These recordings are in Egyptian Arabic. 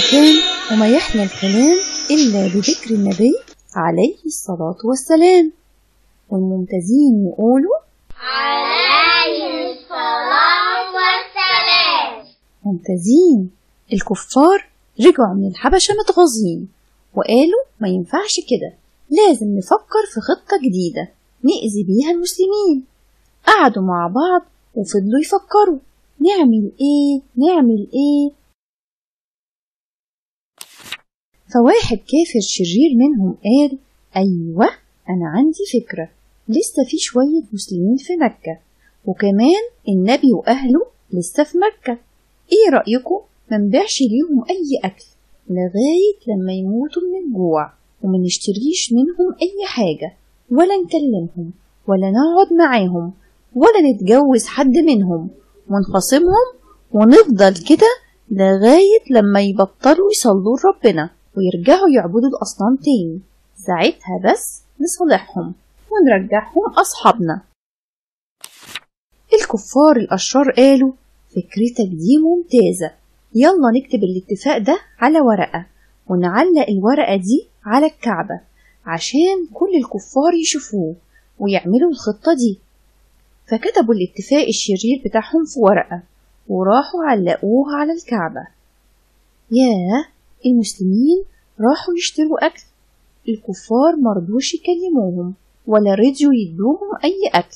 مكان وما يحلى الكلام إلا بذكر النبي عليه الصلاة والسلام والممتازين يقولوا عليه الصلاة والسلام ممتازين الكفار رجعوا من الحبشة متغاظين وقالوا ما ينفعش كده لازم نفكر في خطة جديدة نأذي بيها المسلمين قعدوا مع بعض وفضلوا يفكروا نعمل ايه نعمل ايه فواحد كافر شرير منهم قال أيوة أنا عندي فكرة لسه في شوية مسلمين في مكة وكمان النبي وأهله لسه في مكة إيه رأيكم منبيعش ليهم أي أكل لغاية لما يموتوا من الجوع وما نشتريش منهم أي حاجة ولا نكلمهم ولا نقعد معاهم ولا نتجوز حد منهم ونخاصمهم ونفضل كده لغاية لما يبطلوا يصلوا لربنا ويرجعوا يعبدوا الأصنام تاني ساعتها بس نصالحهم ونرجعهم أصحابنا الكفار الأشرار قالوا فكرتك دي ممتازة يلا نكتب الاتفاق ده على ورقة ونعلق الورقة دي على الكعبة عشان كل الكفار يشوفوه ويعملوا الخطة دي فكتبوا الاتفاق الشرير بتاعهم في ورقة وراحوا علقوها على الكعبة ياه المسلمين راحوا يشتروا أكل الكفار مرضوش يكلموهم ولا رضيوا يدوهم أي أكل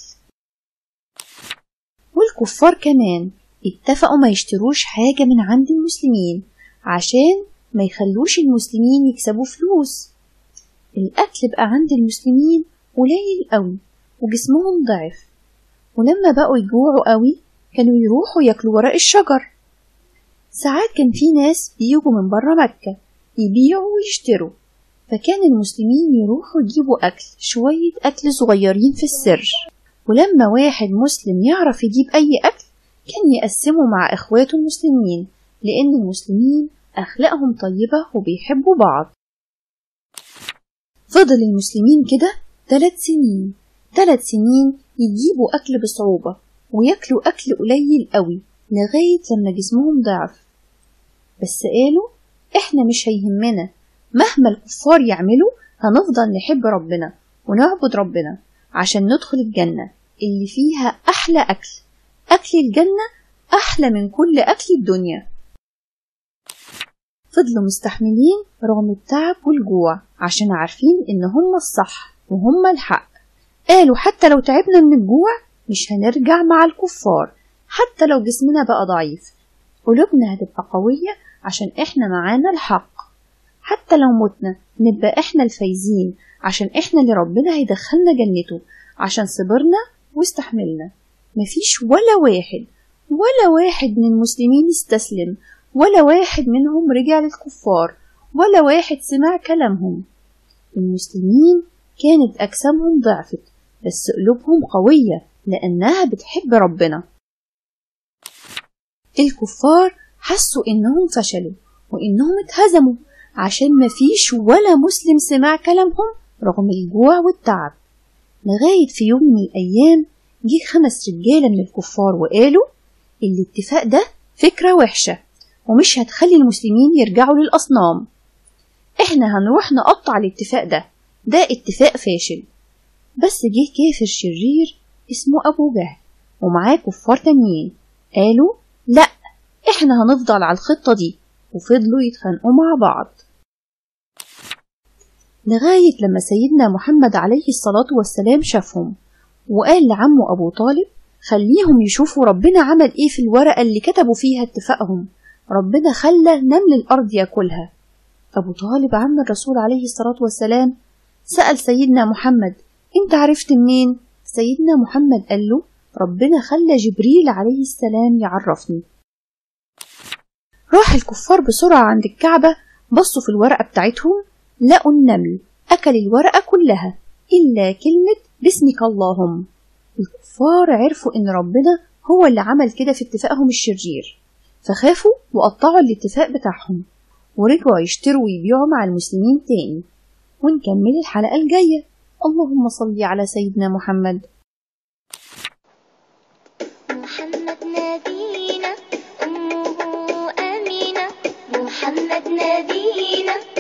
والكفار كمان اتفقوا ما يشتروش حاجة من عند المسلمين عشان ما يخلوش المسلمين يكسبوا فلوس الأكل بقى عند المسلمين قليل قوي وجسمهم ضعف ولما بقوا يجوعوا قوي كانوا يروحوا ياكلوا ورق الشجر ساعات كان في ناس بيجوا من برا مكة يبيعوا ويشتروا فكان المسلمين يروحوا يجيبوا أكل شوية أكل صغيرين في السر ولما واحد مسلم يعرف يجيب أي أكل كان يقسمه مع إخواته المسلمين لأن المسلمين أخلاقهم طيبة وبيحبوا بعض فضل المسلمين كده ثلاث سنين ثلاث سنين يجيبوا أكل بصعوبة وياكلوا أكل قليل قوي لغاية لما جسمهم ضعف بس قالوا إحنا مش هيهمنا مهما الكفار يعملوا هنفضل نحب ربنا ونعبد ربنا عشان ندخل الجنة اللي فيها أحلى أكل أكل الجنة أحلى من كل أكل الدنيا فضلوا مستحملين رغم التعب والجوع عشان عارفين إن هم الصح وهم الحق قالوا حتى لو تعبنا من الجوع مش هنرجع مع الكفار حتى لو جسمنا بقى ضعيف قلوبنا هتبقى قوية عشان إحنا معانا الحق حتى لو متنا نبقى إحنا الفايزين عشان إحنا اللي ربنا هيدخلنا جنته عشان صبرنا واستحملنا مفيش ولا واحد ولا واحد من المسلمين استسلم ولا واحد منهم رجع للكفار ولا واحد سمع كلامهم المسلمين كانت أجسامهم ضعفت بس قلوبهم قوية لأنها بتحب ربنا الكفار حسوا إنهم فشلوا وإنهم اتهزموا عشان مفيش ولا مسلم سمع كلامهم رغم الجوع والتعب لغاية في يوم من الأيام جه خمس رجالة من الكفار وقالوا الاتفاق ده فكرة وحشة ومش هتخلي المسلمين يرجعوا للأصنام احنا هنروح نقطع الاتفاق ده ده اتفاق فاشل بس جه كافر شرير اسمه أبو جهل ومعاه كفار تانيين قالوا لأ احنا هنفضل على الخطة دي وفضلوا يتخانقوا مع بعض لغاية لما سيدنا محمد عليه الصلاة والسلام شافهم وقال لعمه أبو طالب خليهم يشوفوا ربنا عمل إيه في الورقة اللي كتبوا فيها اتفاقهم ربنا خلى نمل الأرض ياكلها أبو طالب عم الرسول عليه الصلاة والسلام سأل سيدنا محمد أنت عرفت منين؟ سيدنا محمد قال له ربنا خلى جبريل عليه السلام يعرفني راح الكفار بسرعة عند الكعبة بصوا في الورقة بتاعتهم لقوا النمل أكل الورقة كلها إلا كلمة باسمك اللهم الكفار عرفوا إن ربنا هو اللي عمل كده في اتفاقهم الشرير فخافوا وقطعوا الاتفاق بتاعهم ورجعوا يشتروا ويبيعوا مع المسلمين تاني ونكمل الحلقة الجاية اللهم صل على سيدنا محمد محمد نبينا أمه أمينة محمد محمد نبينا